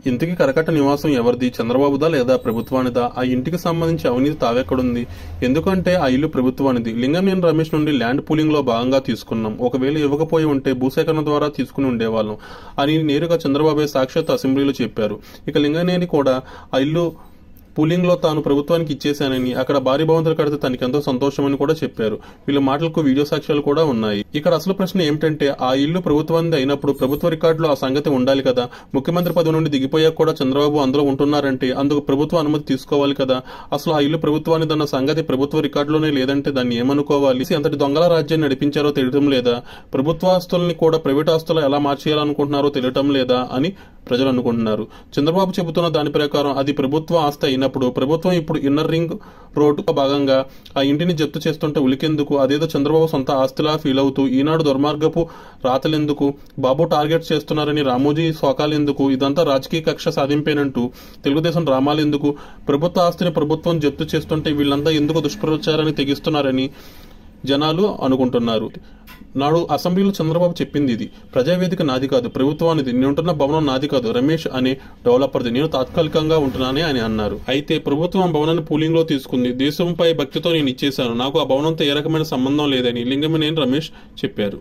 ఇంటికి కరకట్ట నివాసం ఎవరిది చంద్రబాబుదా లేదా ప్రభుత్వానిదా ఆ ఇంటికి సంబంధించి అవినీతి తావెక్కడుంది ఎందుకంటే ఆ ఇల్లు ప్రభుత్వానిది లింగంనేని రమేష్ నుండి ల్యాండ్ పూలింగ్ లో భాగంగా తీసుకున్నాం ఒకవేళ ఇవ్వకపోయి ఉంటే భూసేకరణ ద్వారా తీసుకుని ఉండేవాళ్ళం అని నేరుగా చంద్రబాబు సాక్షాత్ అసెంబ్లీలో చెప్పారు ఇక లింగనేని కూడా ఆ ఇల్లు పూలింగ్ లో తాను ప్రభుత్వానికి ఇచ్చేశానని అక్కడ భారీ భవంతులు కడితే తనకి ఎంతో సంతోషమని కూడా చెప్పారు వీళ్ళ మాటలకు వీడియో సాక్ష్యాలు కూడా ఉన్నాయి ఇక్కడ అసలు ప్రశ్న ఏమిటంటే ఆ ఇల్లు ప్రభుత్వానికి అయినప్పుడు ప్రభుత్వ రికార్డులో ఆ సంగతి ఉండాలి కదా ముఖ్యమంత్రి పదవి నుండి దిగిపోయాక కూడా చంద్రబాబు అందులో ఉంటున్నారంటే అందుకు ప్రభుత్వ అనుమతి తీసుకోవాలి కదా అసలు ఆ ఇల్లు ప్రభుత్వానిదన్న సంగతి ప్రభుత్వ రికార్డులోనే లేదంటే దాన్ని ఏమనుకోవాలి అంతటి దొంగల రాజ్యాన్ని నడిపించారో తెలియటం లేదా ప్రభుత్వ ఆస్తుల్ని కూడా ప్రైవేట్ ఆస్తులు ఎలా మార్చేయాలనుకుంటున్నారో తెలియటం లేదా అని ప్రజలు అనుకుంటున్నారు చంద్రబాబు చెబుతున్న దాని ప్రకారం అది ప్రభుత్వ ఆస్తి అయినప్పుడు ప్రభుత్వం ఇప్పుడు ఇన్నర్ రింగ్ రోడ్డు భాగంగా ఆ ఇంటిని జప్తు చేస్తుంటే ఉలికెందుకు అదేదో చంద్రబాబు సొంత ఆస్తిలా ఫీల్ అవుతూ ఈనాడు దుర్మార్గపు రాతలెందుకు బాబు టార్గెట్ చేస్తున్నారని రామోజీ శోకాలెందుకు ఇదంతా రాజకీయ కక్ష సాధింపేనంటూ తెలుగుదేశం డ్రామాలెందుకు ప్రభుత్వ ఆస్తిని ప్రభుత్వం జప్తు చేస్తుంటే వీళ్ళంతా ఎందుకు దుష్ప్రచారాన్ని తెగిస్తున్నారని జనాలు అనుకుంటున్నారు నాడు అసెంబ్లీలో చంద్రబాబు చెప్పింది ఇది ప్రజావేదిక నాది కాదు ప్రభుత్వానిది నేనుంటున్న భవనం నాది కాదు రమేష్ అనే డెవలపర్ది నేను తాత్కాలికంగా ఉంటున్నానే అని అన్నారు అయితే ప్రభుత్వం భవనాన్ని పూలింగ్ లో తీసుకుంది దేశంపై భక్తితో నేను ఇచ్చేశాను నాకు ఆ భవనంతో ఏ రకమైన సంబంధం లేదని లింగమనేని రమేష్ చెప్పారు